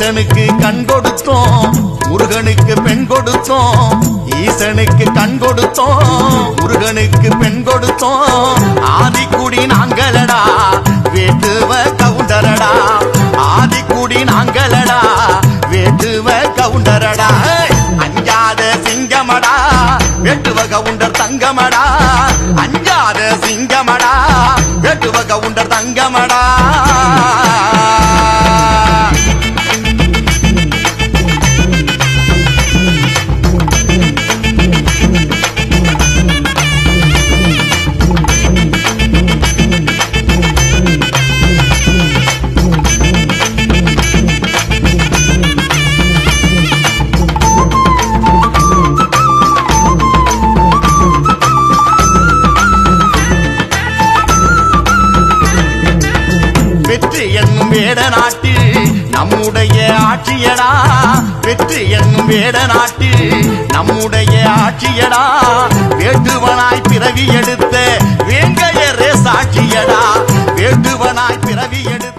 ஈசனுக்கு கண் கொடுத்தோம் முருகனுக்கு பெண் கொடுத்தோம் ஈசனுக்கு கண் கொடுத்தோம் முருகனுக்கு பெண் கொடுத்தோம் ஆதிக்குடி நாங்களடா வேட்டுவ கவுண்டரடா ஆதிக்குடி நாங்களடா வேட்டுவ கவுண்டரடா அஞ்சாத சிங்கமடா வேட்டுவ கவுண்டர் தங்கமடா அஞ்சாத சிங்கமடா வேட்டுவ கவுண்டர் தங்கமடா வெற்றி என்னும் வேட நாட்டில் நம்முடைய ஆட்சியடா வெற்றி என்னும் வேட நாட்டில் நம்முடைய ஆட்சியடா வேட்டுவனாய் பிறவி எடுத்த வேங்கையரே சாட்சியடா வேட்டுவனாய் பிறவி எடுத்த